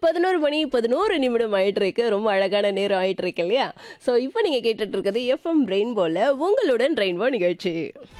பதினோரு மணி பதினோரு நிமிடம் ஆயிட்டு இருக்கு ரொம்ப அழகான நேரம் ஆயிட்டு இருக்கு இல்லையா ஸோ இப்போ நீங்க கேட்டுட்டு இருக்கிறது எஃப்எம் ரெயின்போல உங்களுடன் ரெயின்போ நிகழ்ச்சி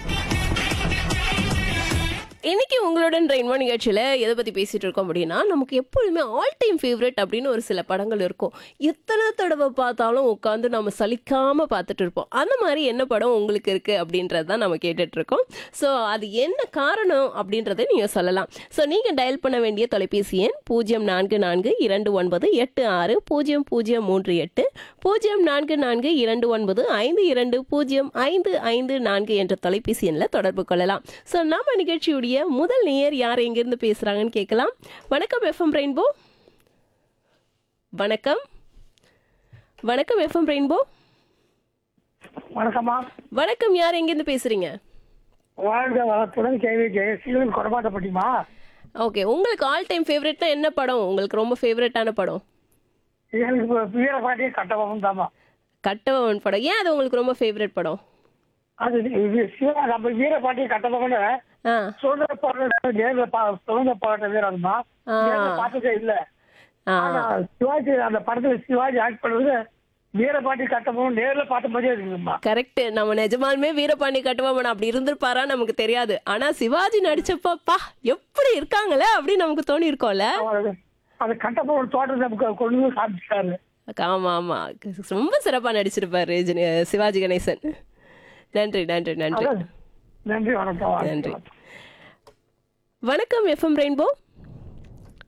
இன்னைக்கு உங்களுடன் ரெயின்போ நிகழ்ச்சியில் எதை பற்றி பேசிகிட்டு இருக்கோம் அப்படின்னா நமக்கு எப்பொழுதுமே ஆல் டைம் ஃபேவரட் அப்படின்னு ஒரு சில படங்கள் இருக்கும் எத்தனை தடவை பார்த்தாலும் உட்காந்து நம்ம சலிக்காமல் பார்த்துட்டு இருப்போம் அந்த மாதிரி என்ன படம் உங்களுக்கு இருக்குது அப்படின்றது தான் நம்ம கேட்டுட்டு இருக்கோம் ஸோ அது என்ன காரணம் அப்படின்றத நீங்கள் சொல்லலாம் ஸோ நீங்கள் டயல் பண்ண வேண்டிய தொலைபேசி எண் பூஜ்ஜியம் நான்கு நான்கு இரண்டு ஒன்பது எட்டு ஆறு பூஜ்ஜியம் பூஜ்ஜியம் மூன்று எட்டு பூஜ்ஜியம் நான்கு நான்கு இரண்டு ஒன்பது ஐந்து இரண்டு பூஜ்ஜியம் ஐந்து ஐந்து நான்கு என்ற தொலைபேசி எண்ணில் தொடர்பு கொள்ளலாம் ஸோ நம்ம நிகழ்ச்சியுடைய முதல் நேயர் யார் எங்கிருந்து பேசுறாங்கன்னு கேட்கலாம் வணக்கம் எஃப்எம் ரெயின்போ வணக்கம் வணக்கம் எஃப்எம் ரெயின்போ வணக்கம்மா வணக்கம் யார் எங்கிருந்து பேசுறீங்க வாழ்க வளத்துடன் கேள்வி ஜெயசீலன் கொடமாட்டப்பட்டிமா ஓகே உங்களுக்கு ஆல் டைம் ஃபேவரட்னா என்ன படம் உங்களுக்கு ரொம்ப ஃபேவரட்டான படம் எனக்கு இப்ப வீரபாண்டிய கட்டபொம்மன் தாமா கட்டவன் படம் ஏன் அது உங்களுக்கு ரொம்ப ஃபேவரட் படம் அது இது சிவா நம்ம வீரபாண்டிய கட்டபொம்மன் ஆ சுதந்திர போராட்ட நேரில் பா சுதந்திர போராட்ட வீரர்மா ஆ. நேர்ல பார்த்ததே இல்ல ஆ ஆனா சிவாஜி அந்த படத்துல சிவாஜி ஆக்ட் பண்ணுறது வீரபாண்டி கட்டபொம்மன் நேர்ல பார்த்த மாதிரியே இருக்குமா கரெக்ட் நம்ம நிஜமாலுமே வீரபாண்டி கட்டுவாமன் அப்படி இருந்திருப்பாரா நமக்கு தெரியாது ஆனா சிவாஜி நடிச்சப்ப பா எப்படி இருக்காங்களே அப்படின்னு நமக்கு தோணி இருக்கோம்ல அவர் அந்த கட்டபொம்மன் தோட்டத்தை நமக்கு கொண்டு வந்து காமிச்சிட்டாரு ஆமா ஆமா ரொம்ப சிறப்பா நடிச்சிருப்பாரு ஜெனி- சிவாஜி கணேசன் நன்றி நன்றி நன்றி அதான். நன்றி வணக்கம் நன்றி. வணக்கம் எஃப்எம் ரெயின்போ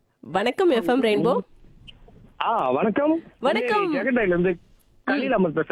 வணக்கம் எஃப்எம் ரெயின்போ ஆ வணக்கம் வணக்கம். ஜெகண்டைல இருந்து கலீல் அமர் பேசுறேன்